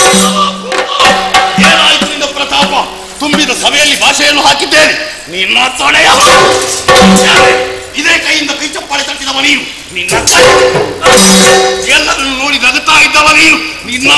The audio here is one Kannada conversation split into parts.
ಏನಾಯ್ತು ನಿನ್ನ ಪ್ರತಾಪ ತುಂಬಿದ ಸಭೆಯಲ್ಲಿ ಭಾಷೆಯನ್ನು ಹಾಕಿದ್ದೇನೆ ನಿನ್ನ ತೊಡೆಯ ಇದೇ ಕೈಯಿಂದ ಕೈ ಚಪ್ಪಾಳೆ ತಟ್ಟಿದವ ನೀನು ನಿನ್ನ ಎಲ್ಲರನ್ನು ನೋಡಿ ನಗುತ್ತಾ ಇದ್ದವ ನೀನು ನಿನ್ನ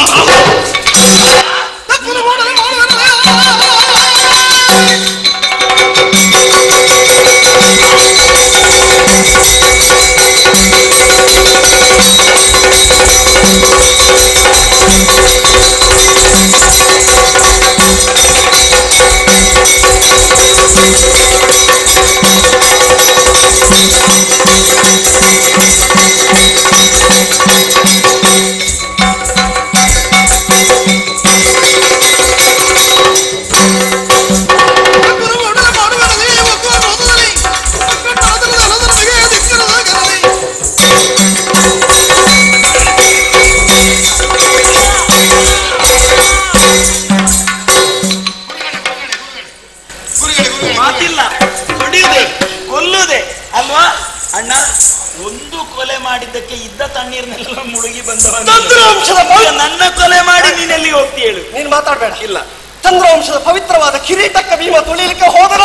ಗುರುಗಳೇ ಗುರುಗಳೇ ಮಾತಿಲ್ಲ ಹೊಡೆಯುವುದೇ ಕೊಲ್ಲುವುದೇ ಅಲ್ವಾ ಅಣ್ಣ ಒಂದು ಕೊಲೆ ಮಾಡಿದ್ದಕ್ಕೆ ಇದ್ದ ತಣ್ಣೀರ್ನೆಲ್ಲ ಮುಳುಗಿ ಬಂದವ ನೀನು. ತಂತ್ರಾಂಶದ ಈಗ ನನ್ನ ಕೊಲೆ ಮಾಡಿ ನೀನೆಲ್ಲಿ ಹೋಗ್ತಿ ಹೇಳು ನೀನ್ ಮಾತಾಡ್ಬೇಡ ಇಲ್ಲ ಚಂದ್ರವಂಶದ ಪವಿತ್ರವಾದ ಕಿರೀಟಕ್ಕೆ ಭೀಮ ತುಳಿಲಿಕ್ಕೆ ಹೋದರ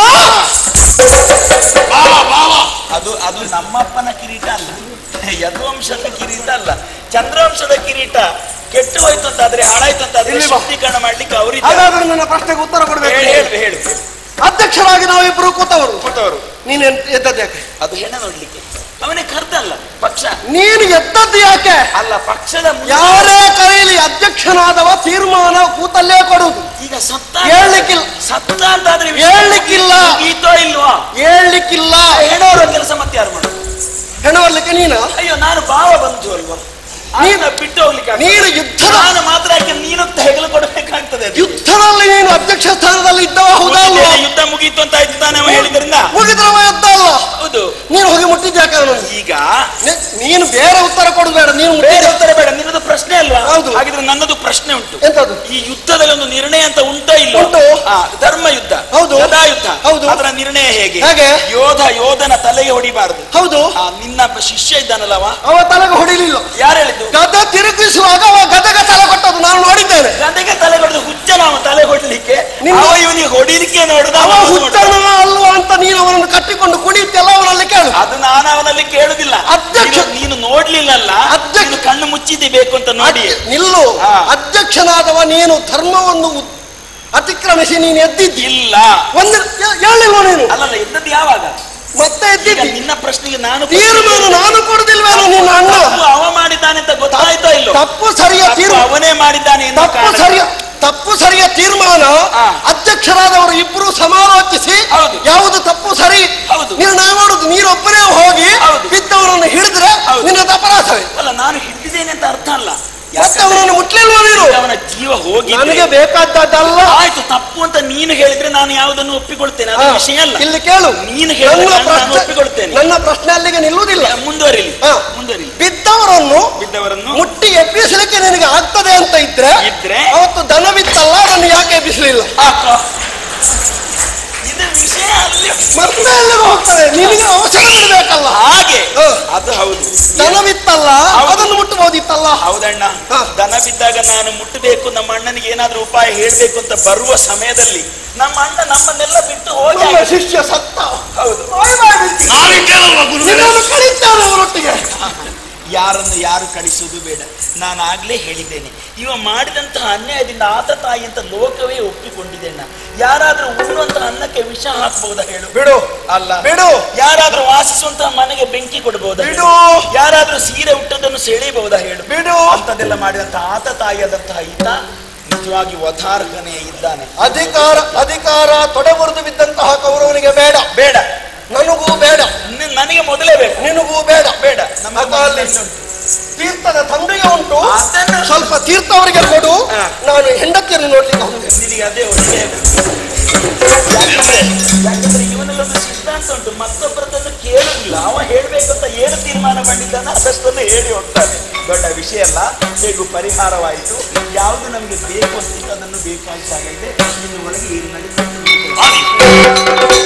ಬಾವ ಬಾವ ಅದು ಅದು ನಮ್ಮಪ್ಪನ ಕಿರೀಟ ಅಲ್ಲ ಯದುವಂಶದ ಕಿರೀಟ ಅಲ್ಲ ಚಂದ್ರವಂಶದ ಕಿರೀಟ ಕೆಟ್ಟು ಹೋಯ್ತು ಅಂತಾದ್ರೆ ಹಾಳಾಯ್ತು ಅಂತಾದ್ರೆ ಇಲ್ಲಿ ಬಾ. ಶುದ್ಧೀಕರಣ ಮಾಡ್ಲಿಕ್ಕೆ ಅವರಿದ್ದ ಹಾಗಾದ್ರೆ ನನ್ನ ಪ್ರಶ್ನೆಗೆ ಉತ್ತರ ಕೊಡ್ಬೇಕು ಹೇಳು ಹೇಳು ಹೇಳು ಅಧ್ಯಕ್ಷರಾಗಿ ನಾವಿಬ್ರು ಕೂತವರು ಕೂತವರು ನೀನ್ ಎದ್ದದ್ದು ಯಾಕೆ ಅದು ಹೆಣ ನೋಡ್ಲಿಕ್ಕೆ ಅವನೇ ಕರ್ದಲ್ಲ ಪಕ್ಷ ನೀನು ಎದ್ದದ್ದು ಯಾಕೆ ಅಲ್ಲ ಪಕ್ಷದ ಮುಂದೆ- ಯಾರೇ ಕರೀಲಿ ಅಧ್ಯಕ್ಷನಾದವ ತೀರ್ಮಾನ ಕೂತಲ್ಲೇ ಕೊಡುವುದು ಈಗ ಸತ್ತ ಹೇಳ್ಲಿಕ್ಕಿಲ್ಲ. ಸತ್ತ ಅಂತಾದ್ರೆ ವಿಷಯ ಹೇಳ್ಲಿಕ್ಕಿಲ್ಲ. ಮುಗೀತೋ ಇಲ್ವಾ ಹೇಳ್ಲಿಕ್ಕಿಲ್ಲ ಹೆಣೋರ ಕೆಲಸ ಮತ್ತೆ ಯಾರು ಮಾಡೋದು ಹೆಣವರ್ಲಿಕ್ಕೆ ನೀನು ಅಯ್ಯೋ ನಾನು ಭಾವ ಬಂತು ಅಲ್ವಾ ನೀನು- ನೀನು ಬಿಟ್ಟು ಹೋಗ್ಲಿಕ್ಕೆ ಆಗ್ತದೆ. ನೀನು ಯುದ್ಧದ ನಾನು ಮಾತ್ರ ಯಾಕೆ ನೀನು ಹೆಗಲು ಕೊಡಬೇಕಾಗ್ತದೆ ಅದು. ಯುದ್ಧದಲ್ಲಿ ನೀನು ಅಧ್ಯಕ್ಷ ಸ್ಥಾನದಲ್ಲಿ ಇದ್ದವ ಹೌದಾ ಅಲ್ವಾ ಮುಗಿದ ಯುದ್ಧ ಮುಗೀತು ಅಂತ ಆಯ್ತು ತಾನೇ ಅವ ಹೇಳಿದ್ರಿಂದ ಮುಗಿದ್ರವ ಯುದ್ಧ ಅಲ್ಲ ಹೌದು ನೀನು ಹೋಗಿ ಮುಟ್ಟಿದ್ಯಾಕ ಅವನನ್ನು ಈಗ ನೀ- ನೀನು ಬೇರೆ ಉತ್ತರ ಕೊಡುದು ಬೇಡ ನೀನು ಬೇರೆ ಮುಟ್ಟಿದ್ದೆ ಉತ್ತರ ಬೇಡ ನಿನ್ನದು ಪ್ರಶ್ನೆ ಅಲ್ವಾ ಹೌದು. ಹಾಗಿದ್ರೆ ನನ್ನದು ಪ್ರಶ್ನೆ ಉಂಟು ಎಂತದು ಈ ಯುದ್ಧದಲ್ಲಿ ಒಂದು ನಿರ್ಣಯ ಅಂತ ಉಂಟೋ ಇಲ್ಲೋ ಉಂಟು. ಆ, ಧರ್ಮ ಯುದ್ಧ ಹೌದು. ಗದಾ ಯುದ್ಧ ಹೌದು. ಅದರ ನಿರ್ಣಯ ಹೇಗೆ ಹೇಗೆ? ಯೋಧ ಯೋಧನ ತಲೆಗೆ ಹೊಡಿಬಾರದು ಹೌದು ಆ, ನಿನ್ನ ಶಿಷ್ಯ ಇದ್ದಾನಲ್ಲವ ಅವ ತಲೆಗೆ ಹೊಡಿಲಿಲ್ಲ ಯಾರು ಹೇಳಿದ್ದು ಗದ ತಿರುಗಿಸುವಾಗ ಅವ ಗದಗ ತಲೆ ಕೊಟ್ಟದ್ದು ನಾನು ನೋಡಿದ್ದೇನೆ ಗದೆಗೆ ತಲೆ ಹೊಡೆದು ಹುಚ್ಚ ನಾವು ತಲೆ ಹೊಡ್ಲಿಕ್ಕೆ ನಿನ್ನ- ಅವ ಇವನಿಗೆ ಹೊಡಿಲಿಕ್ಕೆ ನೋಡುದ ಅವ ಹುಟ್ಟನ ಅಲ್ವಾ ಅಂತ ನೀನು ಅವನನ್ನು ಕಟ್ಟಿಕೊಂಡು ಕುಣಿಯುತ್ತಲ್ಲ ಅವನಲ್ಲಿ ಕೇಳು ಅದು ನಾನು ಅವನಲ್ಲಿ ಕೇಳುದಿಲ್ಲ ಅಧ್ಯಕ್ಷ- ನೀನು- ನೀನು ನೋಡ್ಲಿಲ್ಲಲ್ಲ ಅಧ್ಯಕ್ಷ- ನೀನು ಕಣ್ಣು ಮುಚ್ಚಿದ್ದಿ ಬೇಕು ಅಂತ ನೋಡಿ ಅದ್- ನಿಲ್ಲು ಹಾ. ಅಧ್ಯಕ್ಷನಾದವ ನೀನು ಧರ್ಮವನ್ನು ಉತ್- ಅತಿಕ್ರಮಿಸಿ ನೀನು ಎದ್ದಿದ್ದಿ ಇಲ್ಲ ಒಂದು ಹೇಳಿಲ್ವ ನೀನು ಅಲ್ಲಲ್ಲ ಎದ್ದದ್ದು ಯಾವಾಗ ಮತ್ತೆ ಈಗ ಎದ್ದಿದ್ದಿ ನಿನ್ನ ಪ್ರಶ್ನೆಗೆ ನಾನು ತೀರ್ಮಾನ ನಾನು ಕೊಡುದಿಲ್ವೇನೋ ನಿನ್ನ ಅಣ್ಣ ತಪ್ಪು ಅವ ಮಾಡಿದ್ದಾನೆ ಅಂತ ಗೊತ್ತಾಯ್ತೋ ಇಲ್ಲೋ ತಪ್ಪು ಸರಿಯ ತಪ್ಪು ತೀರ್ಮಾನ ಅವನೇ ಮಾಡಿದ್ದಾನೆ ಎನ್ನುವ ತಪ್ಪು ಕಾರಣ- ಸರಿಯ ತಪ್ಪು ಸರಿಯ ತೀರ್ಮಾನ ಹಾ. ಅಧ್ಯಕ್ಷರಾದವರು ಇಬ್ಬರು ಸಮಾಲೋಚಿಸಿ ಹೌದು. ಯಾವುದು ತಪ್ಪು ಸರಿ ಹೌದು. ನಿರ್ಣಯ ಮಾಡುದು ನೀನೊಬ್ಬರೇ ಹೋಗಿ ಹೌದು. ಬಿದ್ದವರನ್ನು ಹಿಡಿದ್ರೆ ಹೌದು. ನಿನ್ನದು ಅಪರಾಧವೇ ಅಲ್ಲ ನಾನು ಹಿಡಿದಿದ್ದೇನೆ ಅಂತ ಅರ್ಥ ಅಲ್ಲ ಮತ್ತೆ ಅವನನ್ನು ಮುಟ್ಲಿಲ್ವ ನೀನು ಈಗ ಅವನ ಜೀವ ಹೋಗಿ ನನಗೆ ಬೇಕಾದದ್ದಲ್ಲ ಆಯ್ತು ತಪ್ಪು ಅಂತ ನೀನು ಹೇಳಿದ್ರೆ ನಾನು ಯಾವುದನ್ನು ಒಪ್ಪಿಕೊಳ್ತೇನೆ ಅದು ಹಾ, ವಿಷಯ ಅಲ್ಲ ಇಲ್ಲಿ ಕೇಳು ನೀನು ಹೇಳಿದ ನನ್ನ ಕಾರಣ ನಾನು ಪ್ರಶ್ನೆ ಒಪ್ಪಿಕೊಳ್ತೇನೆ. ನನ್ನ ಪ್ರಶ್ನೆ ಅಲ್ಲಿಗೆ ನಿಲ್ಲುವುದಿಲ್ಲ ಮುಂದುವರಿಲಿ ಹಾ. ಮುಂದುವರಿಲಿ ಬಿದ್ದವರನ್ನು ಬಿದ್ದವರನ್ನು ಮುಟ್ಟಿ ಎಬ್ಬಿಸಲಿಕ್ಕೆ ನಿನಗೆ ಆಗ್ತದೆ ಅಂತ ಇದ್ರೆ ಇದ್ರೆ? ಅವತ್ತು ದನ ಬಿತ್ತಲ್ಲ ಅದನ್ನು ಯಾಕೆ ಎಬ್ಬಿಸಲಿಲ್ಲ ಹಾಕೋ. ಇದು ವಿಷಯ ಅಲ್ಲಿ ಮತ್ತೆ ಎಲ್ಲಿಗೆ ಹೋಗ್ತದೆ ನಿನಗೆ ಅವಸರ ಬಿಡಬೇಕಲ್ಲ ಹಾಗೆ ಹಾ. ಅದು ಹೌದು ದನ ಬಿತ್ತಲ್ಲ ಹೌದು. ಅದನ್ನು ಮುಟ್ಟಬಹುದಿತ್ತಲ್ಲ ಹೌದಣ್ಣ ಹಾ. ದನ ಬಿದ್ದಾಗ ನಾನು ಮುಟ್ಟಬೇಕು ನಮ್ಮ ಅಣ್ಣನಿಗೆ ಏನಾದ್ರೂ ಉಪಾಯ ಹೇಳ್ಬೇಕು ಅಂತ ಬರುವ ಸಮಯದಲ್ಲಿ ನಮ್ಮ ಅಣ್ಣ ನಮ್ಮನ್ನೆಲ್ಲ ಬಿಟ್ಟು ಹೋಗಿ ನಮ್ಮ ಆಗಿದೆ. ಶಿಷ್ಯ ಸತ್ತ ಹೌದು ನಾನೇ ಕೇಳಲ್ವ ಗುರುಗಳೇ ನಿನ್ನನ್ನು ಕಳೀತಾರೆ ಅವರೊಟ್ಟಿಗೆ ಯಾರನ್ನು ಯಾರು ಕಳಿಸುವುದು ಬೇಡ ನಾನು ಆಗ್ಲೇ ಹೇಳಿದ್ದೇನೆ ಇವ ಮಾಡಿದಂತಹ ಅನ್ಯಾಯದಿಂದ ಆತ ತಾಯಿ ಅಂತ ಲೋಕವೇ ಒಪ್ಪಿಕೊಂಡಿದೆ ಅಣ್ಣ ಯಾರಾದ್ರೂ ಉಣ್ಣುವಂತಹ ಅನ್ನಕ್ಕೆ ವಿಷ ಹಾಕ್ಬಹುದಾ ಹೇಳು ಬಿಡು ಅಲ್ಲ ಬಿಡು ಯಾರಾದ್ರೂ ವಾಸಿಸುವಂತಹ ಮನೆಗೆ ಬೆಂಕಿ ಕೊಡಬಹುದಾ ಹೇಳು? ಬಿಡು. ಯಾರಾದ್ರೂ ಸೀರೆ ಹುಟ್ಟದನ್ನು ಸೆಳೆಯಬಹುದಾ ಹೇಳು ಬಿಡು. ಅಂತದೆಲ್ಲ ಮಾಡಿದಂತಹ ಆತ ತಾಯಿಯಾದಂತಹ ಈತ ನಿಜವಾಗಿ ವಧಾರ್ಹನೇ ಇದ್ದಾನೆ ಅಧಿಕಾರ ಅಧಿಕಾರ ತೊಡೆಬುರಿದು ಬಿದ್ದಂತಹ ಕೌರವನಿಗೆ ಬೇಡ ಬೇಡ ನನಗೂ ಬೇಡ ನಿ- ನನಗೆ ಮೊದಲೇ ಬೇಕು ನಿನಗೂ ಬೇಡ ಬೇಡ ನಮ್ಮ ಆಗ ಅಲ್ಲಿ ತೀರ್ಥದ ತಂದೆಗೆ ಉಂಟು ಅದನ್ನು ಸ್ವಲ್ಪ ತೀರ್ಥ ಅವರಿಗೆ ಕೊಡು ಹಾ. ನಾನು ಹೆಂಡತಿಯನ್ನು ನೋಡ್ಲಿಕ್ಕೆ ಹೋಗ್ತೇನೆ ನಿನಗೆ ಅದೇ ಒಳ್ಳೆಯ ಯಾಕಂದ್ರೆ ಇವನಲ್ಲೊಂದು ಸಿದ್ಧಾಂತ ಉಂಟು ಮತ್ತೊಬ್ಬರದನ್ನು ಕೇಳುವುದಿಲ್ಲ ಅವ ಹೇಳ್ಬೇಕಂತ ಏನು ತೀರ್ಮಾನ ಮಾಡಿದ್ದಾನೆ ಅದಷ್ಟನ್ನು ಹೇಳಿ ಹೋಗ್ತಾನೆ ದೊಡ್ಡ ವಿಷಯ ಅಲ್ಲ ಹೇಗೂ ಪರಿಹಾರವಾಯಿತು ಯಾವುದು ನಮಗೆ ಬೇಕು ಅಂತಿತ್ತು ಅದನ್ನು ಬೇಕು ಅಂತ ಇದೆ ಇನ್ನು ಒಳಗೆ ಏನು ನಡೀತದೆ ಆದಿ.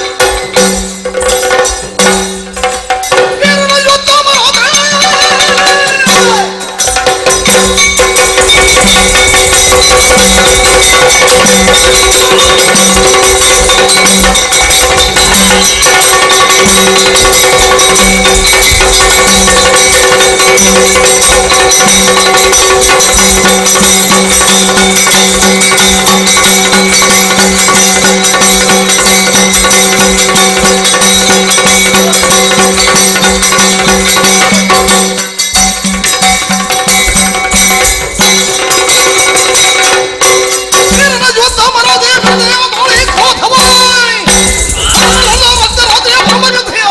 ಯುದ್ಧ ವೀರನ ಯೋಧ ಮರದೇ ಹೃದಯ ಬಾಳಿ ಕ್ರೋಧವಾಯ್. ಅರಳಲ್ಲ ಮಧ್ಯರಾತ್ರಿಯ ಬ್ರಹ್ಮಗಂಧೆಯ.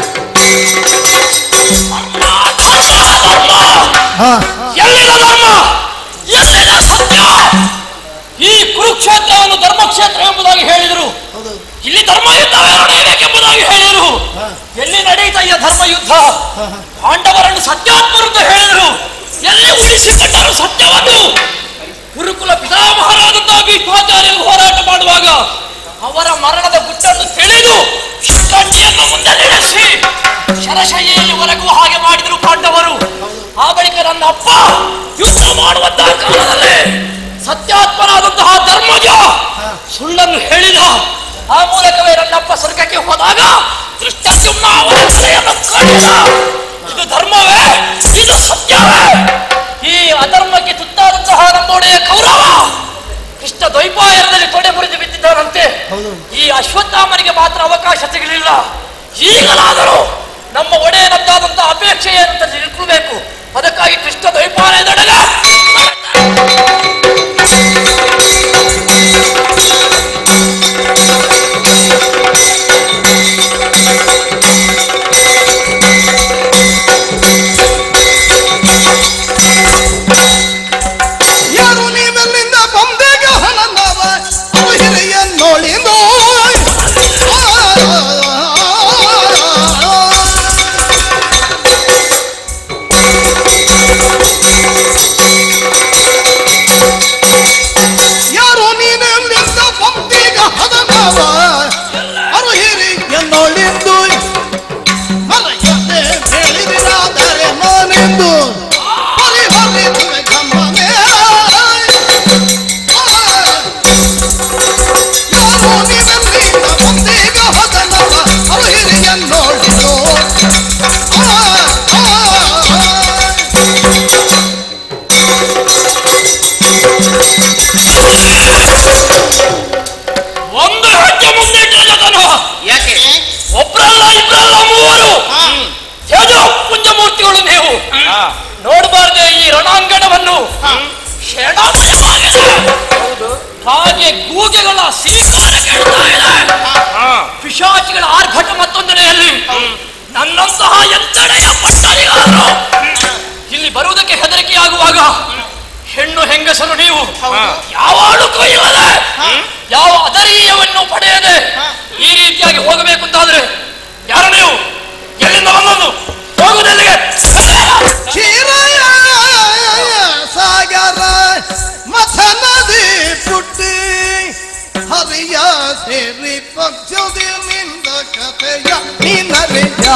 ಎಲ್ಲಿದ ಧರ್ಮ ಎಲ್ಲಿದ ಸತ್ಯ ಈ ಕುರುಕ್ಷೇತ್ರವನ್ನು ಧರ್ಮಕ್ಷೇತ್ರ ಎಂಬುದಾಗಿ ಹೇಳಿದರು ಇಲ್ಲಿ ಧರ್ಮ ಯುದ್ಧವೇ ನಡೆಯಬೇಕೆಂಬುದಾಗಿ ಹೇಳಿದರು ಎಲ್ಲಿ ನಡೆಯುತ್ತ ಈ ಧರ್ಮ ಯುದ್ಧ ಪಾಂಡವರನ್ನು ಸತ್ಯಾತ್ಮರೆಂದು ಹೇಳಿದರು ಎಲ್ಲಿ ಉಳಿಸಿಕೊಂಡರು ಸತ್ಯವನ್ನು ಗುರುಕುಲ ಪಿತಾಮಹರಾದಂತಹ ಭೀಷ್ಮಾಚಾರ್ಯರು ಹೋರಾಟ ಮಾಡುವಾಗ ಅವರ ಮರಣದ ಗುಟ್ಟನ್ನು ತಿಳಿದು ಶಿಖಂಡಿಯನ್ನು ಮುಂದೆ ನಡೆಸಿ ಶರಶೈಯಲ್ಲಿ ಒರಗುವ ಹಾಗೆ ಮಾಡಿದರು ಪಾಂಡವರು ಆ ಬಳಿಕ ನನ್ನ ಅಪ್ಪ ಯುದ್ಧ ಮಾಡುವಂತಹ ಕಾಲದಲ್ಲಿ ಸತ್ಯಾತ್ಮನಾದಂತಹ ಧರ್ಮಜ ಸುಳ್ಳನ್ನು ಹೇಳಿದ ಆ ಮೂಲಕವೇ ನನ್ನಪ್ಪ ಸ್ವರ್ಗಕ್ಕೆ ಹೋದಾಗ ದೃಷ್ಟಜುಮ್ನ ಅವರ ತಲೆಯನ್ನು ಕಡಿದ ಇದು ಧರ್ಮವೇ ಇದು ಸತ್ಯವೇ ಈ ಅಧರ್ಮಕ್ಕೆ ತುತ್ತಾದಂತಹ ನಮ್ಮೊಡೆಯ ಕೌರವ ಕೃಷ್ಣ ದ್ವೈಪಾಯನದಲ್ಲಿ ತೊಡೆ ಮುರಿದು ಬಿದ್ದಿದ್ದಾರಂತೆ ಈ ಅಶ್ವತ್ಥಾಮನಿಗೆ ಮಾತ್ರ ಅವಕಾಶ ಸಿಗಲಿಲ್ಲ ಈಗಲಾದರೂ ನಮ್ಮ ಒಡೆಯನದ್ದಾದಂತಹ ಅಪೇಕ್ಷೆ ಅಂತ ತಿಳ್ಕೊಳ್ಬೇಕು ಅದಕ್ಕಾಗಿ ಕೃಷ್ಣ ದ್ವೈಪಾಯನದೊಡನೆ ಯಾರು ನೀವೆಲ್ಲಿಂದ ಬಂದೇಗ ಹಣನವ ಅವ ಹಿರಿಯ ನೋಳಿಂದು ಯಾರು ನೀನೆಲ್ಲಿಂದ ಬಂದೇಗ ಹಣನವ ಅರು ಹಿರಿಯ ನೋಳಿಂದು ಮರೆಯದೆ ಹೇಳಿದಿರಾದರೆ ನಾನೆಂದು ಪರಿಹರಿಸುವೆ ಗಮನೆ ಯಾರೋ ನೀವೆಲ್ಲಿಂದ ಬಂದೀಗ ಹೊದನವ ಅವ ಹಿರಿಯ ನೋಡಿದು ಒಂದು ಹೆಜ್ಜೆ ಮುಂದಿಟ್ಟ ಜಗನು ಯಾಕೆ ಒಬ್ರಲ್ಲ ಇಬ್ರಲ್ಲ ಮೂವರು ತೇಜೋ ಪುಂಜಮೂರ್ತಿಗಳು ನೀವು ನೋಡಬಾರ್ದೆ ಈ ರಣಾಂಗಣವನ್ನು ಕ್ಷಣಮಯವಾಗಿದೆ ಹಾಗೆ ಗೂಗೆಗಳ ಸೀಕಾರ ಕೇಳ್ತಾ ಇದೆ ಪಿಶಾಚಿಗಳ ಆರ್ಭಟ ಮತ್ತೊಂದನೆಯಲ್ಲಿ ನನ್ನಂತಹ ಎಂತಡೆಯ ಪಟ್ಟರಿಗಾರರು ಇಲ್ಲಿ ಬರುವುದಕ್ಕೆ ಹೆದರಿಕೆಯಾಗುವಾಗ ಹೆಣ್ಣು ಹೆಂಗಸರು ನೀವು ಯಾವ ಅಳುಕು ಇಲ್ಲದೆ ಯಾವ ಅದರೀಯವನ್ನು ಪಡೆಯದೆ ಈ ರೀತಿಯಾಗಿ ಹೋಗಬೇಕು ಅಂತಾದ್ರೆ ಯಾರು ನೀವು ಎಲ್ಲಿಂದ ಬಂದದ್ದು ಹೋಗುವುದೆಲ್ಲಿಗೆ ಕ್ಷೀರಯ ಸಾಗರ ಮಥ ನದಿ ಪುಟ್ಟಿ ಹರಿಯ ಸೇರಿ ಪಕ್ಷದಿ ನಿಂದ ಕಥೆಯ ನಿನ್ನರಿಯ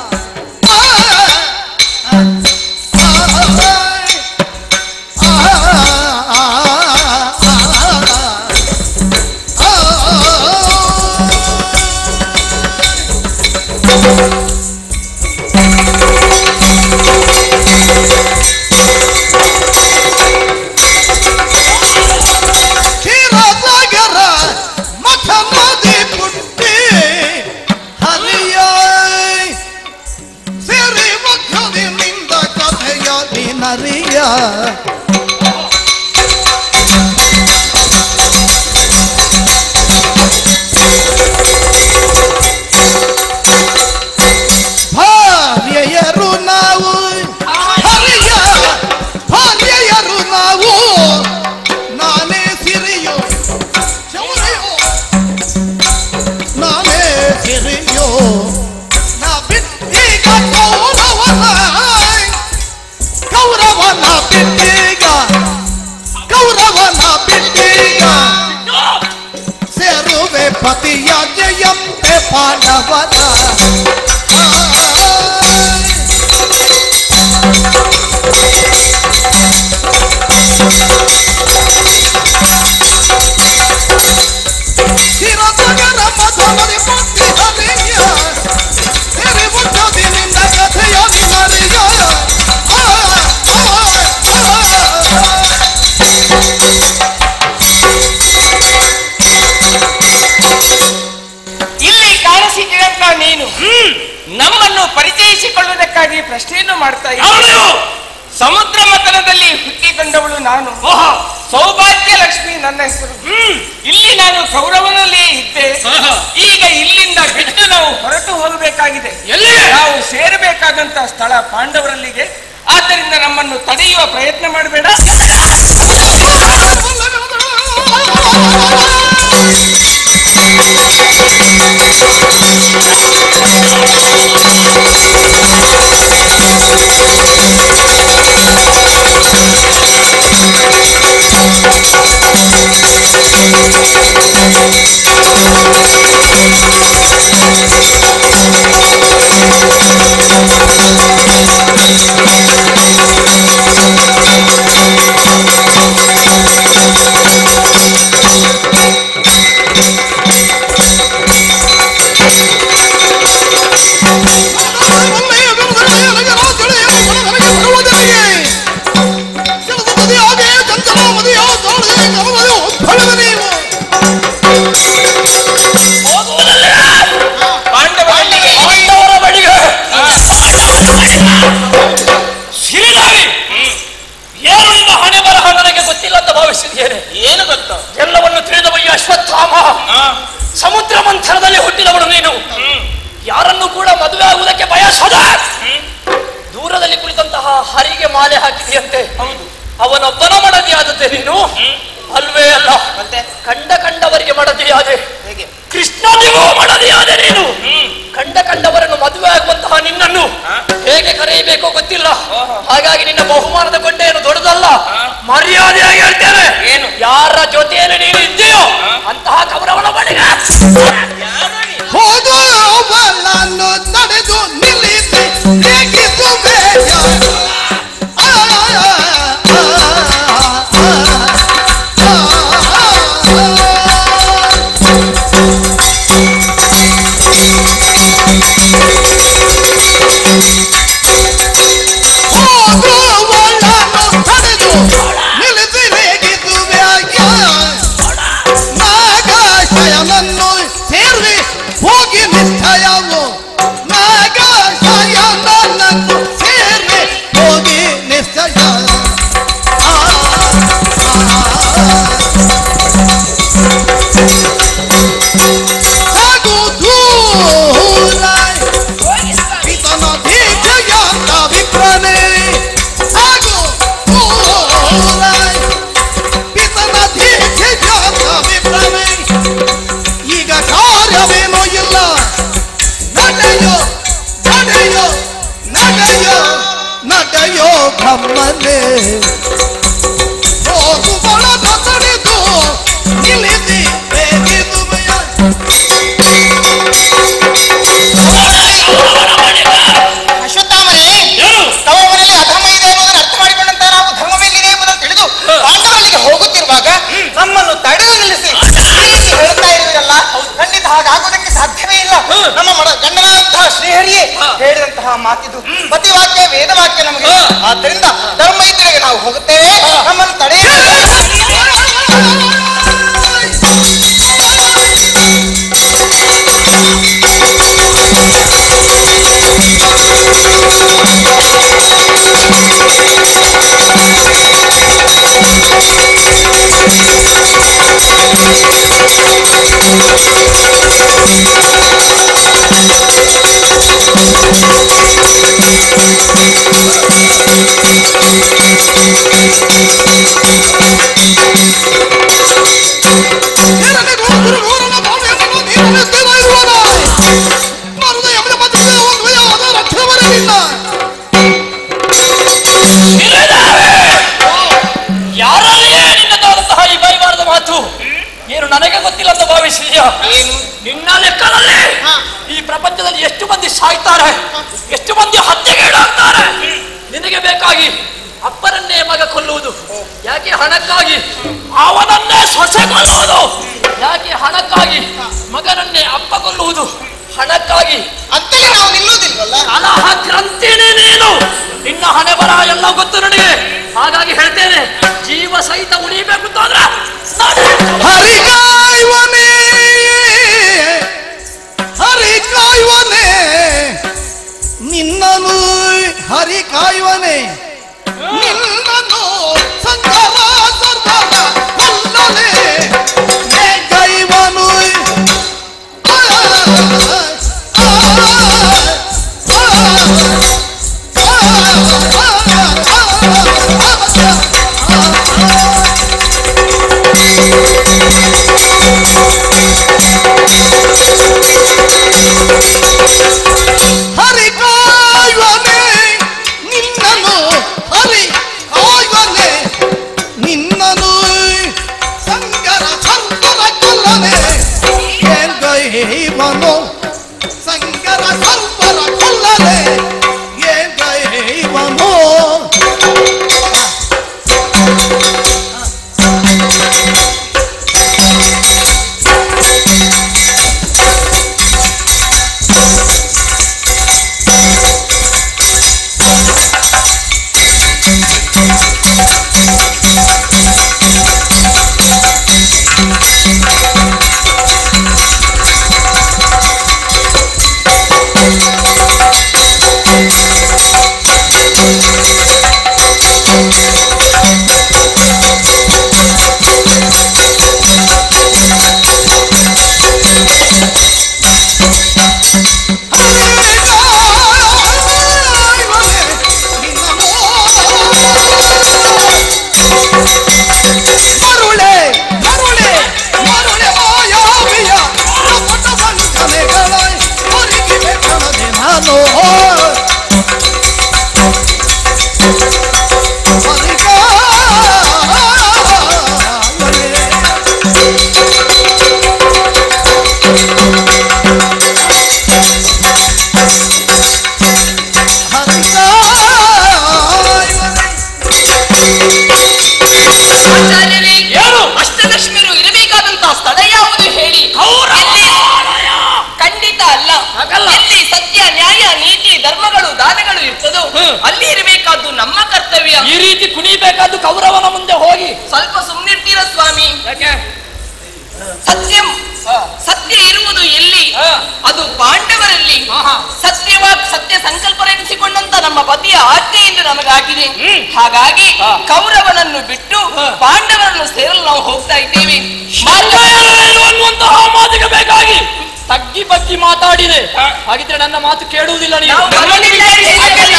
ಕ್ಷೀರಸಾಗರ ಮಠ ನದಿ ಪುಟ್ಟಿ ಹರಿಯ ಸೇರಿ ಮಧ್ಯದಿ ನಿಂದ ಕಥೆಯ ನಿನ್ನರಿಯ ಭಾರ್ಯೆಯರು ನಾವು ಹರಿಯ ಭಾರ್ಯೆಯರು ನಾವು ನಾನೇ ಸಿರಿಯೋ ಶೌರ್ಯೋ ನಾನೇ ಸಿರಿಯೋ ನಾ ಬಿಟ್ಟೀಗ ಕೌರವನ ಕೌರವನ ಬಿಟ್ಟೀಗ ಕೌರವನ ಬಿಟ್ಟೀಗ ಸೇರುವೆ ಪತಿಯ ಜಯಂತೆ ಪಾಂಡವನ ಆ ಚೆನ್ನಾಗಿ ಪ್ರಶ್ನೆಯನ್ನು ಮಾಡ್ತಾ ಯಾರು ಇದ್ದೀನಿ ನೀವು ಸಮುದ್ರ ಮಥನದಲ್ಲಿ ಹುಟ್ಟಿಕೊಂಡವಳು ನಾನು ಓಹೋ ಸೌಭಾಗ್ಯ ಲಕ್ಷ್ಮಿ ನನ್ನ ಹೆಸರು ಹ್ಮ್ ಇಲ್ಲಿ ನಾನು ಕೌರವನಲ್ಲೇ ಇದ್ದೆ ಆಹಾ. ಈಗ ಇಲ್ಲಿಂದ ಬಿಟ್ಟು ನಾವು ಹೊರಟು ಹೋಗಬೇಕಾಗಿದೆ ಎಲ್ಲಿ ನಾವು ಸೇರಬೇಕಾದಂತ ಸ್ಥಳ ಪಾಂಡವರಲ್ಲಿಗೆ ಆದ್ದರಿಂದ ನಮ್ಮನ್ನು ತಡೆಯುವ ಪ್ರಯತ್ನ ಮಾಡಬೇಡ ಹೋಗುವುದಲ್ಲೇ ಪಾಂಡವರಲ್ಲಿಗೆ ಪಾಂಡವರ ಬಳಿಗೆ ಸಿರಿದಾರಿ ಏನು ನಿನ್ನ ಹಣೆ ಬರಹ ನನಗೆ ಗೊತ್ತಿಲ್ಲ ಅಂತ ಭಾವಿಸಿದ್ದೇನೆ ಏನು ಗೊತ್ತು ಎಲ್ಲವನ್ನು ತಿಳಿದವಯ್ಯ ಅಶ್ವತ್ಥಾಮ ಸಮುದ್ರ ಮಂಥನದಲ್ಲಿ ಹುಟ್ಟಿದವಳು ನೀನು ಯಾರನ್ನು ಕೂಡ ಮದುವೆ ಆಗುವುದಕ್ಕೆ ಬಯಸದ ದೂರದಲ್ಲಿ ಕುಳಿತಂತಹ ಹರಿಗೆ ಮಾಲೆ ಹಾಕಿದೆಯಂತೆ ಅವನೊಬ್ಬನ ಮಡದಿಯಾದದ್ದೆ ನೀನು ಅಲ್ವೇ ಅಲ್ಲ ಮತ್ತೆ ಕಂಡ ಕಂಡವರಿಗೆ ಮಡದಿಯಾದೆ ಹೇಗೆ ಕೃಷ್ಣನಿಗೂ ಮಡದಿಯಾದೆ ನೀನು ಕಂಡ ಕಂಡವರನ್ನು ಮದುವೆ ಆಗುವಂತಹ ನಿನ್ನನ್ನು ಹೇಗೆ ಕರೆಯಬೇಕೋ ಗೊತ್ತಿಲ್ಲ ಹಾಗಾಗಿ ನಿನ್ನ ಬಹುಮಾನದ ಕೊಂಡೆಯನ್ನು ದೊಡ್ಡದಲ್ಲ ಮರ್ಯಾದೆಯಾಗಿ ಹೇಳ್ತೇನೆ ಏನು? ಯಾರ ಜೊತೆಯಲ್ಲಿ ನೀನು ಇದ್ದೀಯೋ ಅಂತಹ ಕೌರವನ ಬಳಿಗೆ ಹೋಗುವವಳನ್ನು ತಡೆದು ನಿಲ್ಲಿಸಿ ರೇಗಿಸು ಬೇಡ. ಆ, ಆ, ಆ, ಆ, ಆ. ಹೋಗುವವಳನ್ನು ತಡೆದು ನಿಲ್ಲಿಸಿ ರೇಗಿಸು ಬೇಡ. ನಾಗಾಶಯನನ್ನು ಸೇರಿ ಹೋಗಿ ನಿಶ್ಚಯವು ನಾಗಾಶಯನನ್ನು ಸೇರಿ ಹೋಗಿ ನಿಶ್ಚಯ ಆ, ಸಾಗು ದೂರ ಪಿತನ ದೀಕ್ಷೆಯಾದ ವಿಪ್ರನೇ ಸಾಗು ದೂರ ಪಿತನ ದೀಕ್ಷೆಯಾದ ವಿಪ್ರನೇ ಈಗ ಕಾರ್ಯವೇನೂ ಇಲ್ಲ ನಡೆಯೋ ನಡೆಯೋ ನಡೆಯೋ ನಡೆಯೋ ಬ್ರಹ್ಮನೇ ಹೋಗುವಳ ತಡೆದು ನಿಲ್ಲಿಸಿ ಬೇಗಿದು ಅಶ್ವತ್ಥಾಮನೇ ಏನು ತಮ್ಮ ಮನೆಯಲ್ಲಿ ಅಧರ್ಮ ಇದೆ ಎಂಬುದನ್ನು ಅರ್ಥ ಮಾಡಿಕೊಂಡಂತ ನಾವು ಧರ್ಮವೇನಿದೆ ಎಂಬುದನ್ನು ತಿಳಿದು ಪಾಂಡವರಿಗೆ ಹೋಗುತ್ತಿರುವಾಗ ನಮ್ಮನ್ನು ತಡೆದು ನಿಲ್ಲಿಸಿ ಈ ರೀತಿ ಹೇಳ್ತಾ ಇರುವಿರಲ್ಲ ಖಂಡಿತ ಹಾಗಾಗುವುದಕ್ಕೆ ಸಾಧ್ಯವೇ ಇಲ್ಲ ನಮ್ಮ ಮಡ ಗಂಡನಾದಂತಹ ಶ್ರೀಹರಿಯೇ ಹೇಳಿದಂತಹ ಮಾತಿದು ಪತಿವಾಕ್ಯ ವೇದವಾಕ್ಯ ನಮಗೆ ಆದ್ದರಿಂದ ಧರ್ಮ ಇದ್ದರೆ ನಾವು ಹೋಗುತ್ತೇವೆ ನಮ್ಮನ್ನು ತಡೆಯಲು ಯಾರಲ್ಲಿಯೇ ನಿನ್ನದಾದಂತಹ ಈ ಬೈಬಾರದ ಮಾತು ಏನು ನನಗೆ ಗೊತ್ತಿಲ್ಲ ಅಂತ ಭಾವಿಸಿದ್ಯಾ ಏನು ನಿನ್ನ ಲೆಕ್ಕದಲ್ಲಿ ಈ ಪ್ರಪಂಚದಲ್ಲಿ ಎಷ್ಟು ಮಂದಿ ಸಾಯ್ತಾರೆ ಎಷ್ಟು ಮಂದಿ ಹತ್ಯೆಗೀಡಾಗ್ತಾರೆ ನಿನಗೆ ಬೇಕಾಗಿ ಅಪ್ಪನನ್ನೇ ಮಗ ಕೊಲ್ಲುವುದು ಯಾಕೆ ಹಣಕ್ಕಾಗಿ ಅವನನ್ನೇ ಸೊಸೆ ಕೊಲ್ಲುವುದು ಯಾಕೆ ಹಣಕ್ಕಾಗಿ ಮಗನನ್ನೇ ಅಪ್ಪ ಕೊಲ್ಲುವುದು ಹಣಕ್ಕಾಗಿ ಅಂತಲೇ ನಾವು ನಿಲ್ಲುವುದಿಲ್ವಲ್ಲ ಕಲಹ ಗ್ರಂಥಿನೇ ನೀನು ನಿನ್ನ ಹಣೆ ಬರಹ ಎಲ್ಲ ಗೊತ್ತು ನನಗೆ ಹಾಗಾಗಿ ಹೇಳ್ತೇನೆ ಜೀವ ಸಹಿತ ಉಳಿಬೇಕು ಅಂತಂದ್ರೆ ನಡೆ. ಹರಿಕಾಯುವನೇ ಹರಿಕಾಯುವನೇ ನಿನ್ನನು ಸ್ಥಾನಗಳು ಇರ್ತದೋ ಅಲ್ಲಿ ಇರಬೇಕಾದ್ದು ನಮ್ಮ ಕರ್ತವ್ಯ ಈ ರೀತಿ ಕುಣಿಬೇಕಾದ್ದು ಕೌರವನ ಮುಂದೆ ಹೋಗಿ ಸ್ವಲ್ಪ ಸುಮ್ಮನಿರ್ತೀರ ಸ್ವಾಮಿ ಯಾಕೆ ಸತ್ಯ ಸತ್ಯ ಇರುವುದು ಎಲ್ಲಿ ಹಾ. ಅದು ಪಾಂಡವರಲ್ಲಿ ಆಹಾ. ಸತ್ಯವಾಗ್ ಸತ್ಯ ಸಂಕಲ್ಪನೆನಿಸಿಕೊಂಡಂತ ನಮ್ಮ ಪತಿಯ ಆಜ್ಞೆಯಿಂದ ನಮಗಾಗಿದೆ ಹ್ಮ್. ಹಾಗಾಗಿ ಹಾ. ಕೌರವನನ್ನು ಬಿಟ್ಟು ಹಾ. ಪಾಂಡವರನ್ನು ಸೇರಲು ನಾವು ಹೋಗ್ತಾ ಇದ್ದೇವೆ ಮಲ್ಲಯ್ಯನು ಅನ್ನುವಂತಹ ಮಾತಿಗೆ ಬೇಕಾಗಿ ತಗ್ಗಿ ಬಗ್ಗಿ ಮಾತಾಡಿದೆ ಹಾಗಿದ್ರೆ ನನ್ನ ಮಾತು ಕೇಳುವುದಿಲ್ಲ ನೀವು ನಾವು ಬರಲಿಲ್ಲ ಹೇಗಲ್ಲ?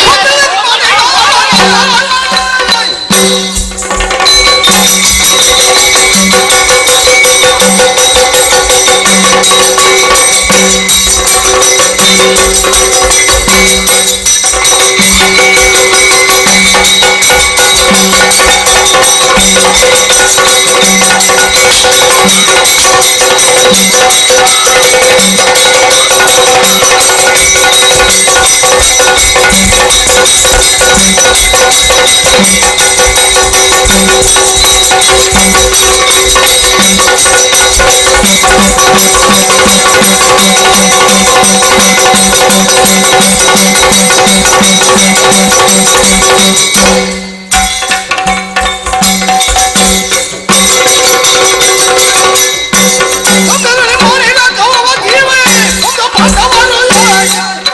ಒಂದೆರಡು ಮೂರಿನ ಕೌರವ ಜೀವೆ, ಒಂದು ಪಾಂಡವರು ಯಾಯ.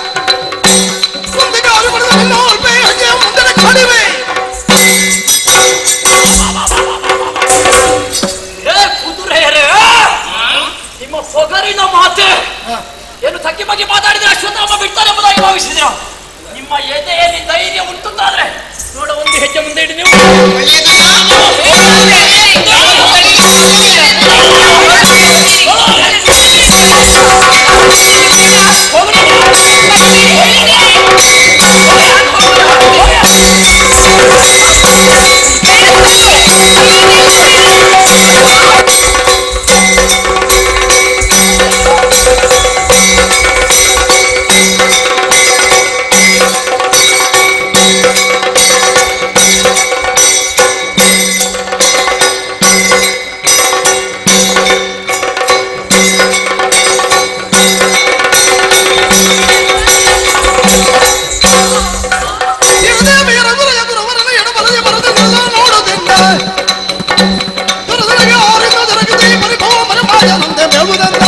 ಮುಂದೆ ಗಾಳಿ ಬಡಿದ ನಿನ್ನ ಉಲ್ಪೆ ಹೆಜ್ಜೆ ಮುಂದೆ ಕಡಿಮೆ. ಏ ಕುದುರೆಯರೇ ನಿಮ್ಮ ಸೊಗರಿನ ಮಾತೆ ಏನು ತಗ್ಗಿ ಬಗ್ಗೆ ಮಾತಾಡಿದ್ರೆ ಅಶ್ವತ್ಥಾಮ ಬಿಡ್ತಾರೆ ಎಂಬುದಾಗಿ ಭಾವಿಸಿದ್ರ ನಿಮ್ಮ ಎದೆಯಲ್ಲಿ ಧೈರ್ಯ ಉಂಟುಂದಾದ್ರೆ ನೋಡ ಒಂದು ಹೆಜ್ಜೆ ಮುಂದೆ ಇಡಿ ನೀವು ಇರದೆ ವೀರಗುರು ಎದುರವರನ್ನು ಎಡಬಲದೆ ಬರದೆಲ್ಲ ನೋಡುತ್ತಿದ್ದ. ದುರದೊಳಗೆ ಆರಿಂದ ಜರಗಿದೆ ಪರಿಭವ ಮರಮಾಯನಂತೆ ಮೇಳುವುದೆಂದ.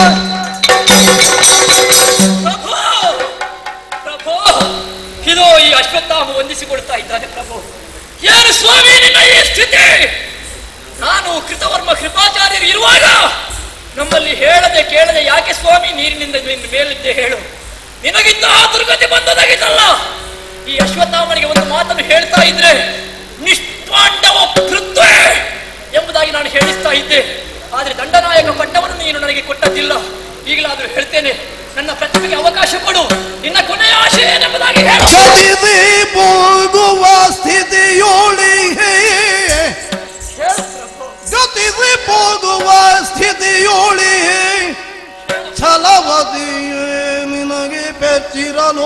ಪ್ರಭು ಪ್ರಭು ಇದೋ ಈ ಅಶ್ವತ್ಥಾಮ ವಂದಿಸಿಕೊಡ್ತಾ ಇದ್ದಾನೆ ಪ್ರಭು ಏನು ಸ್ವಾಮಿ ನಿನ್ನ ಈ ಸ್ಥಿತಿ ನಾನು ಕೃತವರ್ಮ ಕೃಪಾಚಾರ್ಯರು ಇರುವಾಗ ನಮ್ಮಲ್ಲಿ ಹೇಳದೆ ಕೇಳದೆ ಯಾಕೆ ಸ್ವಾಮಿ ನೀರಿನಿಂದ ನಿನ್ನ ಮೇಲಿದ್ದೆ ಹೇಳು ನಿನಗಿಂತ ದುರ್ಗತಿ ಬಂದದಾಗಿದ್ದಲ್ಲ ಈ ಅಶ್ವತ್ಥಾಮನಿಗೆ ಒಂದು ಮಾತನ್ನು ಹೇಳ್ತಾ ಇದ್ರೆ ನಿಷ್ಪಾಂಡವ ಕೃತ್ಯ ಎಂಬುದಾಗಿ ನಾನು ಹೇಳಿಸ್ತಾ ಇದ್ದೆ ಆದ್ರೆ ದಂಡನಾಯಕ ಪಟ್ಟವನ್ನು ನೀನು ನನಗೆ ಕೊಟ್ಟದ್ದಿಲ್ಲ ಈಗಲಾದ್ರೂ ಹೇಳ್ತೇನೆ ನನ್ನ ಪ್ರತಿಭೆಗೆ ಅವಕಾಶ ಕೊಡು ನಿನ್ನ ಕೊನೆಯ ಆಶೆ ಏನೆಂಬುದಾಗಿ ಹೇಳು ಗತಿಸಿ ಹೋಗುವ ಸ್ಥಿತಿಯೊಳಿಗೆ ಗತಿಸಿ ಹೋಗುವ ಸ್ಥಿತಿಯೊಳಿಗೆ ಛಲವದಿಯೇ ನಿನಗೆ ಬೆಚ್ಚಿರಲು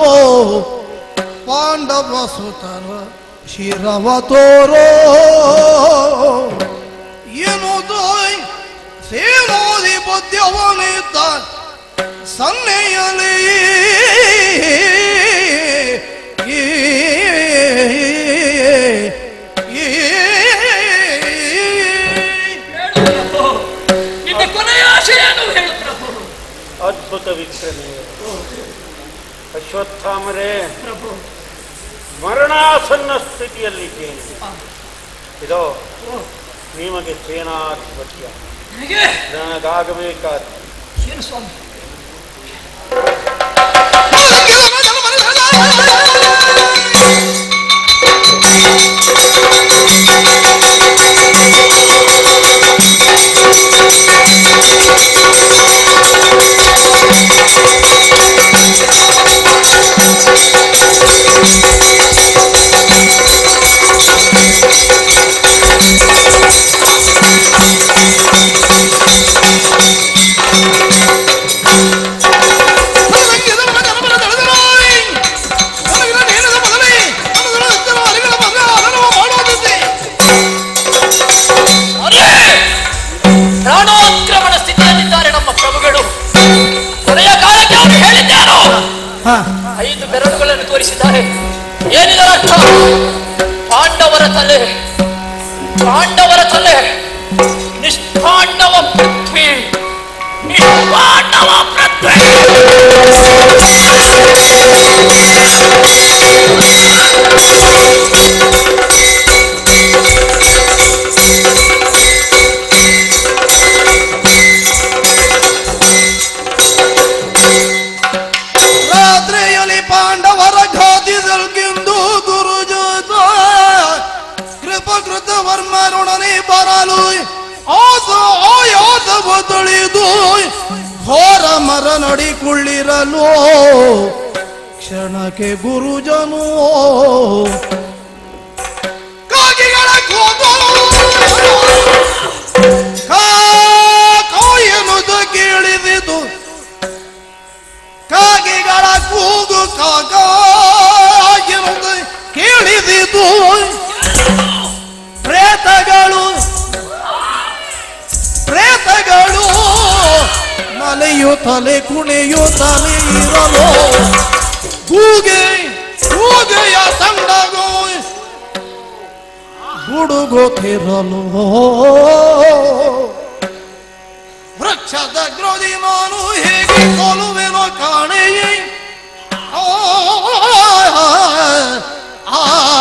ಪಾಂಡವ ಸುತರ ಶಿರವ ತೋರೋ ಎನ್ನುವುದು ಸೇನಾಧಿಪತ್ಯವನಿದ್ದ ಸನ್ನೆಯಲ್ಲಿ ಈ ಹೇಳು ಪ್ರಭು ನಿನ್ನ ಕೊನೆಯ ಆಶೆ ಏನು ಹೇಳು ಪ್ರಭು ಅದ್ಭುತ ವಿಕ್ರಮೆ ಅಶ್ವತ್ಥಾಮರೇ ಮರಣಾಸನ್ನ ಸ್ಥಿತಿಯಲ್ಲಿದ್ದೇನೆ ಇದೋ ನಿಮಗೆ ಸೇನಾಧಿಪತ್ಯ ನನಗೆ ನನಗಾಗಬೇಕಾದ ಏನು ಸ್ವಾಮಿ ಅರೆ ಪ್ರಾಣೋತ್ಕ್ರಮಣ ಸ್ಥಿತಿಯಲ್ಲಿದ್ದಾರೆ ನಮ್ಮ ಪ್ರಭುಗಳು ಕೊನೆಯ ಕಾಲಕ್ಕೆ ಅವರು ಹೇಳಿದ್ದಾರೋ ಐದು ಬೆರಳುಗಳನ್ನು ತೋರಿಸಿದ್ದಾರೆ ಇದರರ್ಥ ಪಾಂಡವರ ತಲೆ ಪಾಂಡವರ ತಲೆ ನಿಷ್ಪಾಂಡವ ಪೃಥ್ವಿ ನಿಷ್ಪಾಂಡವ ಪೃಥ್ವಿ ರಾತ್ರಿಯಲ್ಲಿ ಪಾಂಡವರ ಘಾತಿಸಲ್ಗೆಂದು ಗುರುಜೋತ ಕೃಪಕೃತ ವರ್ಮನೊಡನೆ ಬರಲು ಆಸ ಆಯಾಸವ ತೊಳೆದು ಘೋರ ಮರ ನಡಿಕೊಳ್ಳಿರಲು ಕ್ಷಣಕ್ಕೆ ಗುರುಜನು ಕಾಗಿಗಳ ಕೂಗು ಕಾ ಕಾ ಎನ್ನುವುದು ಕೇಳಿದಿತು ಕಾಗೆಗಳ ಕೂಗು ಕಾಗ ಎನ್ನುವುದು ಕೇಳಿದಿತು ಪ್ರೇತಗಳು ಪ್ರೇತಗಳು ಮಲೆಯುತ್ತಲೆ ಕುಣಿಯುತ್ತಲೆ ಇರಲು ಕೂಗೆ ಕೂಗೆಯ ತಂಡಗೋ ಗುಡುಗುತ್ತಿರಲು ವೃಕ್ಷದ ಗ್ರೋಧಿ ನಾನು ಹೇಗೆ ಕೊಲುವೆನೋ ಕಾಣೆಯೇ ಆ, ಆ,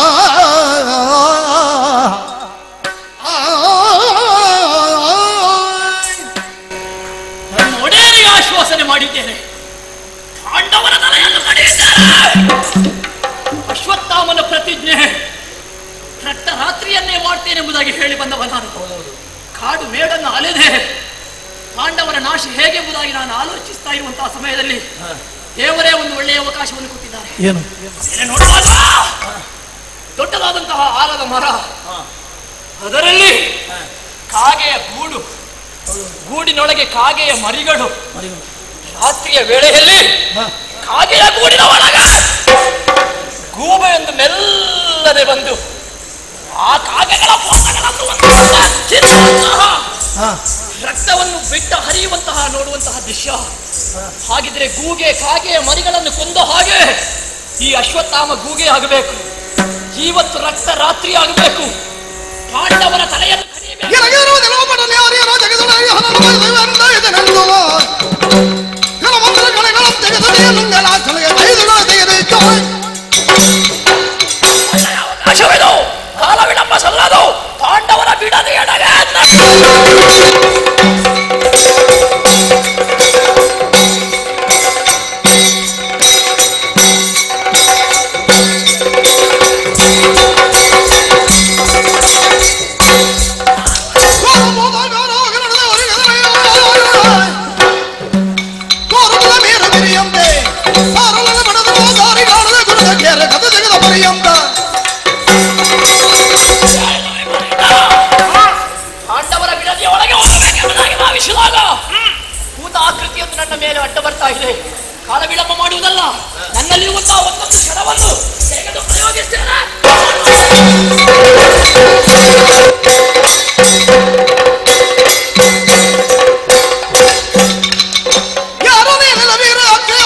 ನನ್ನ ಒಡೆಯರಿಗೆ ಆಶ್ವಾಸನೆ ಮಾಡಿದ್ದೇನೆ ಪಾಂಡವರ ತಲೆಯನ್ನು ಕಡಿಯುತ್ತೇನೆ ಅಶ್ವತ್ಥಾಮನ ಪ್ರತಿಜ್ಞೆ ರಕ್ತ ರಾತ್ರಿಯನ್ನೇ ಮಾಡ್ತೇನೆ ಎಂಬುದಾಗಿ ಹೇಳಿ ಬಂದವ ನಾನು ಕಾಡು ಮೇಡನ್ನು ಅಲೆದೆ ಪಾಂಡವರ ನಾಶ ಹೇಗೆಂಬುದಾಗಿ ನಾನು ಆಲೋಚಿಸ್ತಾ ಇರುವಂತಹ ಸಮಯದಲ್ಲಿ ದೇವರೇ ಒಂದು ಒಳ್ಳೆಯ ಅವಕಾಶವನ್ನು ಕೊಟ್ಟಿದ್ದಾರೆ ಏನು ಬೇರೆ ನೋಡುವಾಗ ದೊಡ್ಡದಾದಂತಹ ಆಲದ ಮರ ಅದರಲ್ಲಿ ಕಾಗೆಯ ಗೂಡು ಗೂಡಿನೊಳಗೆ ಕಾಗೆಯ ಮರಿಗಳು ರಾತ್ರಿಯ ವೇಳೆಯಲ್ಲಿ ಕಾಗೆಯ ಗೂಡಿನ ಒಳಗೆ ಗೂಬೆಯೊಂದು ಮೆಲ್ಲನೆ ಬಂದು ಆ ಕಾಗೆಗಳ ಪೋತಗಳನ್ನು ಒಂದು ತಿನ್ನುವಂತಹ, ಹಾ ರಕ್ತವನ್ನು ಬಿಟ್ಟ ಹರಿಯುವಂತಹ ನೋಡುವಂತಹ ದೃಶ್ಯ ಹಾಗಿದ್ರೆ ಗೂಗೆ ಕಾಗೆಯ ಮರಿಗಳನ್ನು ಕೊಂದ ಹಾಗೆ ಈ ಅಶ್ವತ್ಥಾಮ ಗೂಗೆ ಆಗಬೇಕು ಇವತ್ತು ರಕ್ತ ರಾತ್ರಿ ಆಗಬೇಕು ಪಾಂಡವರ ತಲೆಯನ್ನು ಕಡಿಯಬೇಕು ಎನಗಿರುವುದಿಲ್ಲ ಒಬ್ಬನಲ್ಲಿ ಯಾರ್ಯಾರೋ ಜಗದೊಳಗೆ ಹಲವು ದೈವಂತ ಇದನೆಂದು. ಕೆಲವೊಂದರ ಕಳೆಗಳ ತೆಗೆದನೆಯ ನುಂಗಲ ಕಲೆಯ ಕೈದುಗಳ ತೆಗೆದಿಟ್ಟು. ಒಳ್ಳೆಯ ಅವಕಾಶವಿದು ಕಾಲ ವಿಳಂಬ ಸಲ್ಲದು ಪಾಂಡವರ ಬಿಡದೆ ಎಡಗೆ ಕೋರಮೋದ ಗಾರೋಗರಡದ ಒರಿಗದನೆಯ. ಕೋರಮದ ಮೀರ ಬಿರಿಯಂತೆ. ಸಾರಲದ ಬಡದವ ದಾರಿಗಾಡದ ಗುರುದ ಕೇರ ಕಥೆ ತೆಗೆದ ಬರಿಯಂತ. ಪಾಂಡವರ ಬಿಡದಿಯ ಒಳಗೆ ಹೋಗಬೇಕೆಂಬುದಾಗಿ ಭಾವಿಸಿದಾಗ ಭೂತ ಆಕೃತಿಯೊಂದು ನನ್ನ ಮೇಲೆ ಅಡ್ಡ ಬರ್ತಾ ಇದೆ ಕಾಲ ವಿಳಂಬ ಮಾಡುವುದಲ್ಲ ನನ್ನಲ್ಲಿರುವಂತಹ ಒಂದೊಂದು ಕ್ಷಣವನ್ನು ತೆಗೆದು ಪ್ರಯೋಗಿಸ್ತೇನೆ ಯಾರೋ ನೀನಿಲ್ಲ ವೀರ ಅಕ್ಷಯ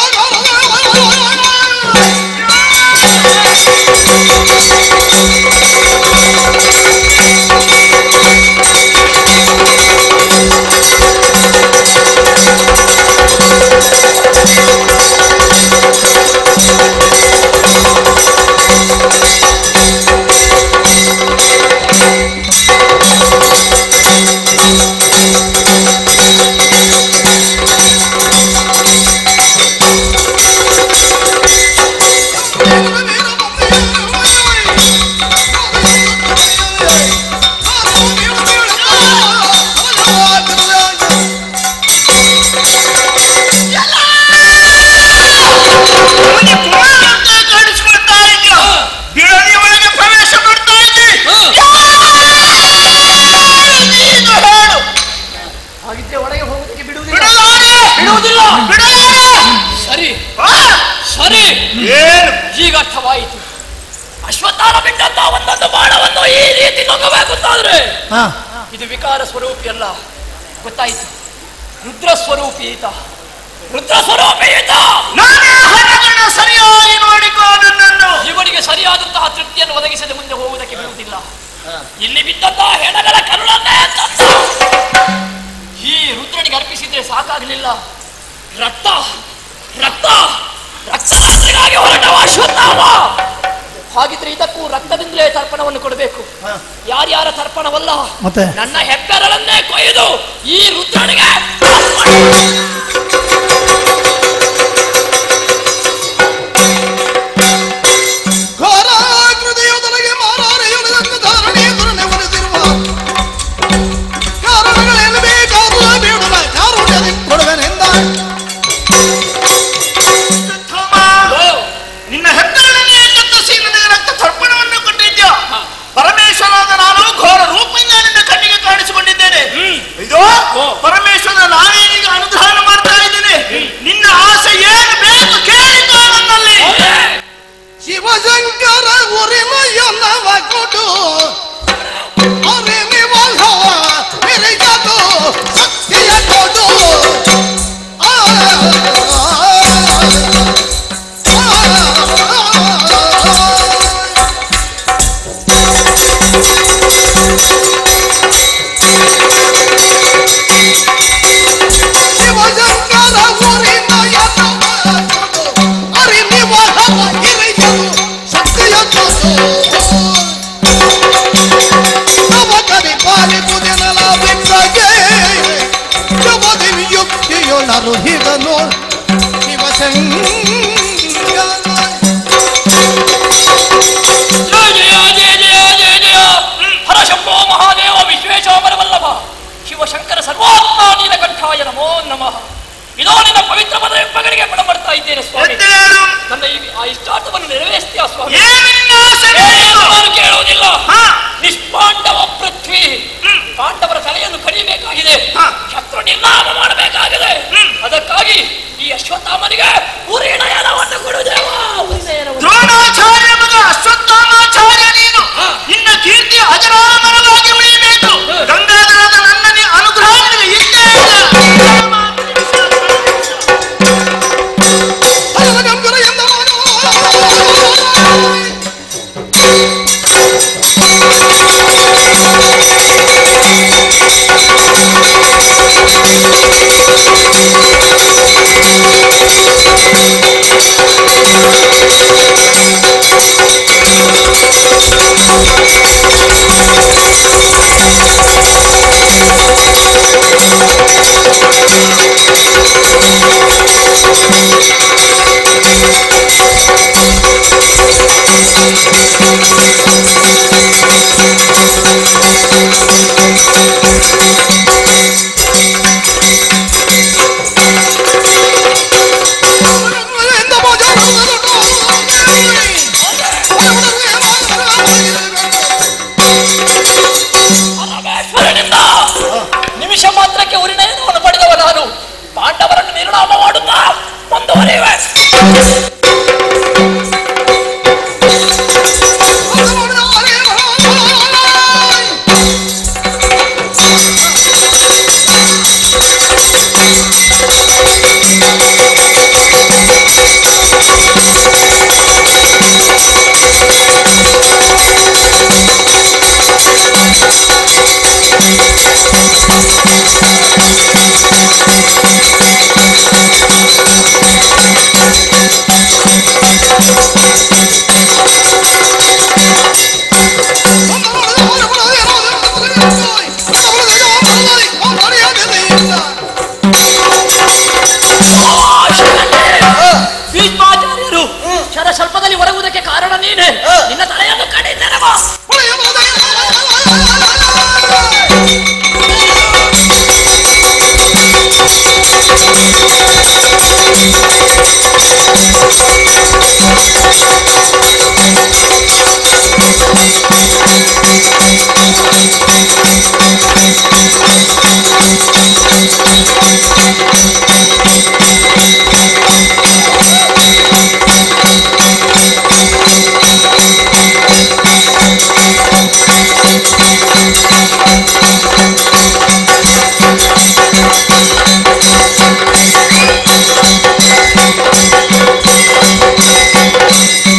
ಬಿಡದಿ ಒಳಗೆ ಪ್ರವೇಶ ಮಾಡ್ತಾ ಇದ್ದಿ ನೀನು ಹೇಳು ಹಾಗಿದ್ರೆ ಒಳಗೆ ಹೋಗೋದಕ್ಕೆ ಬಿಡುವುದಿಲ್ಲ ಬಿಡಲಾರೆ ಬಿಡುವುದಿಲ್ಲ ಬಿಡಲಾರೆ ಸರಿ ಆ? ಸರಿ ಏನು ಈಗ ಅರ್ಥವಾಯಿತು ಅಶ್ವತ್ಥಾನ ಬಿಟ್ಟಂತ ಒಂದೊಂದು ಬಾಣವನ್ನು ಈ ರೀತಿ ನುಂಗಬೇಕು ಅಂತಾದ್ರೆ ಹಾ ಇದು ವಿಕಾರ ಸ್ವರೂಪಿ ಅಲ್ಲ ಗೊತ್ತಾಯ್ತು ರುದ್ರ ಸ್ವರೂಪಿ ಈತ ರುದ್ರ ಸ್ವರೂಪಿ ಈತ ನಾನೇ ಹರಗಣ ಸರಿಯಾಗಿ ನೋಡಿಕೋ ನನ್ನನ್ನು ಇವನಿಗೆ ಸರಿಯಾದಂತಹ ತೃಪ್ತಿಯನ್ನು ಒದಗಿಸದೆ ಮುಂದೆ ಹೋಗುವುದಕ್ಕೆ ಬಿಡುವುದಿಲ್ಲ ಇಲ್ಲಿ ಬಿದ್ದಂತಹ ಹೆಣಗಳ ಕರುಳನ್ನೇ ತಂದು ಈ ರುದ್ರನಿಗೆ ಅರ್ಪಿಸಿದ್ರೆ ಸಾಕಾಗಲಿಲ್ಲ ರಕ್ತ ರಕ್ತ ರಕ್ತರಾತ್ರಿಗಾಗಿ ಹೊರಟವ ಅಶ್ವತ್ಥಾಮ ಹಾಗಿದ್ರೆ ಇದಕ್ಕೂ ರಕ್ತದಿಂದಲೇ ತರ್ಪಣವನ್ನು ಕೊಡಬೇಕು ಯಾರ್ಯಾರ ತರ್ಪಣವಲ್ಲ ಮತ್ತೆ? ನನ್ನ ಹೆಬ್ಬೆರಳನ್ನೇ ಕೊಯ್ದು ಈ ರುದ್ರನಿಗೆ ಘೋರ ಹೃದಯದೊಳಗೆ ಮಾರಾರೆಯುಳಿದಂತೆ ಧಾರಣೆ ಧರಣೆ ಒಲಿದಿರುವ ಕಾರಣಗಳೇನು ಬೇಕಾದರೂ ಬೇಡಲ ಕಾರುಣ್ಯದಿ ಕೊಡುವೆನೆಂದ ನಿನ್ನ ಹೆಬ್ಬೆರಳನ್ನೇ ಕತ್ತರಿಸಿ ನನಗೆ ರಕ್ತ ತರ್ಪಣವನ್ನು ಕೊಟ್ಟಿದ್ಯಾ ಪರಮೇಶ್ವರನಾದ ನಾನು ಘೋರ ರೂಪದಿಂದ ನಿನ್ನ ಕಣ್ಣಿಗೆ ಕಾಣಿಸಿಕೊಂಡಿದ್ದೇನೆ ಇದು ಪರಮೇಶ್ವರ ನಾನೇನೀಗ ಅನುದಾನ ಮಾಡ್ತಾ ಇದ್ದೇನೆ ನಿನ್ನ ಆಸೆ ಏನು ಬೇಕು ಕೇಳಿಕೋ ನನ್ನಲ್ಲಿ ಶಿವಶಂಕರ ಉರಿಮಯನ್ನವ ಕೊಡು ಅರೆ ನಿವಲ್ಹವ ಮೆರೆಗದು ಶಕ್ತಿಯ ಕೊಡು ಆ, ಆ, ಆ. ಶಿವಶಂಕರ ಉರಿಮಯನ್ನವ ಕೊಡು ಅರೆ ನಿವಲ್ಹವ ಮೆರೆಗದು ಶಕ್ತಿಯ ಕೊಡು ನವಕವಿ ಪಾಲಿಪುದೆನಲ ಬಿಟ್ಟಗೆ ಶುಭದಿವಿ ಯುಕ್ತಿಯೊಳರು ಹಿಗನು ಶಿವಶಂಕರ ಜಯ ಜಯ ಜಯ ಜಯ ಜಯ ಹರಶಂಭೋ ಮಹಾದೇವ ವಿಶ್ವೇಶಾಮರ ವಲ್ಲಭ ಶಿವಶಂಕರ ಸರ್ವಾತ್ಮ ನೀಲಕಂಠಾಯ ನಮೋ ನಮಃ ಇದೋ ನಿನ್ನ ಪವಿತ್ರ ಪದ ಹೆಬ್ಬಗಳಿಗೆ ಪಡ ಮಾಡ್ತಾ ಇದ್ದೇನೆ ಸ್ವಾಮಿ ಎದ್ದೇಳು. ನನ್ನ ಈ ಆ ಇಷ್ಟಾರ್ಥವನ್ನು ನೆರವೇರಿಸ್ತೀಯ ಸ್ವಾಮಿ ಏನು ನಿನ್ನ ಆಸೆ ಬೇಕು? ನಾನು ಕೇಳುವುದಿಲ್ಲ ಹಾ. ನಿಷ್ಪಾಂಡವ ಪೃಥ್ವಿ ಪಾಂಡವರ ತಲೆಯನ್ನು ಕಡಿಯಬೇಕಾಗಿದೆ ಹಾ. ಶತ್ರು ನಿರ್ನಾಮ ಮಾಡಬೇಕಾಗಿದೆ ಅದಕ್ಕಾಗಿ ಈ ಅಶ್ವತ್ಥಾಮನಿಗೆ ಉರಿಣಯನವನ್ನು ಕೊಡು ದೇವ ಉರಿನಯನವನ್ನು ದ್ರೋಣಾಚಾರ್ಯ ಮಗ ಅಶ್ವತ್ಥಾಮಾಚಾರ್ಯ ನೀನು ನಿನ್ನ ಕೀರ್ತಿ ಅಜರಾಮರವಾಗಿ ಉಳಿಯಬೇಕು ಗಂಗಾಧರದ ನನ್ನನೇ ಅನುಗ್ರಹ ನಿನಗೆ ಇದ್ದೇ ಇಲ್ಲ ಹರಗಂಗರ ಎಂದವನು ಪರಮೇಶ್ವರನಿಂದ ನಿಮಿಷ ಮಾತ್ರಕ್ಕೆ ಉರಿನಯನವನ್ನು ಪಡೆದವ ನಾನು ಪಾಂಡವರನ್ನು ನಿರ್ನಾಮ ಮಾಡುತ್ತಾ ಮುಂದುವರಿಯುವೆ ಭೀಷ್ಮಾಚಾರ್ಯರು ಕ್ಷಣ ಸ್ವಲ್ಪದಲ್ಲಿ ಒರಗುವುದಕ್ಕೆ ಕಾರಣ ನೀನೆ ನಿನ್ನ ತಲೆಯನ್ನು ಕಡಿದೆನವ ¡Vamos!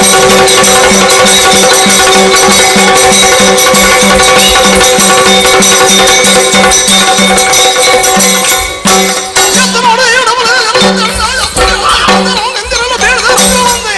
ಎದ್ದು ನೋಡು ಎಡಬಲ ನಿಂದಿರಲು ಬೇಡದ ಬಂದೆ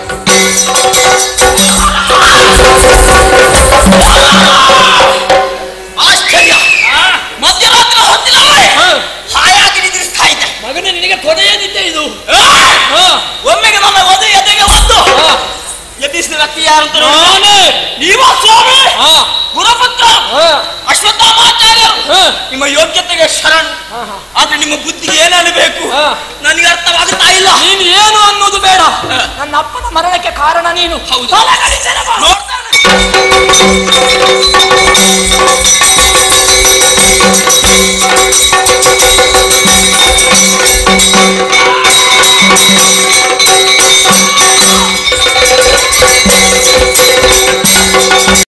ಆಶ್ಚರ್ಯ ಮಧ್ಯರಾತ್ರಿ ಹೊತ್ತಿನಲ್ಲೇ ಹಾಯಾಗಿ ನಿದ್ರಿಸ್ತಾ ಇದ್ದೆ ಮಗನೇ ನಿನಗೆ ಕೊನೆಯ ನಿದ್ದೆ ಇದು ಒಮ್ಮೆಗೆ ನನ್ನ ವಧು ಎದೆಗೆ ಬಂದು ಎಬ್ಬಿಸಿದ ವ್ಯಕ್ತಿ ಯಾರು ಅಂತ ನೋಡಿ. ನಾನೇ ನೀವ ಸ್ವಾಮಿ ಹಾ ಗುರುಪುತ್ರ ಹಾ ಅಶ್ವತ್ಥಾಮಾಚಾರ್ಯರು ಹಾ. ನಿಮ್ಮ ಯೋಗ್ಯತೆಗೆ ಶರಣ್ ಆದ್ರೆ ನಿಮ್ಮ ಬುದ್ಧಿಗೆ ಏನಾಗಬೇಕು ಹಾ. ನನಗೆ ಅರ್ಥವಾಗುತ್ತಾ ಇಲ್ಲ ನೀನು ಏನು ಅನ್ನೋದು ಬೇಡ ನನ್ನ ಅಪ್ಪನ ಮರಣಕ್ಕೆ ಕಾರಣ ನೀನು ಹೌದು. ತಲೆ ಕಡಿತೇನೆ ಬಾ. ನೋಡ್ತಾನೆ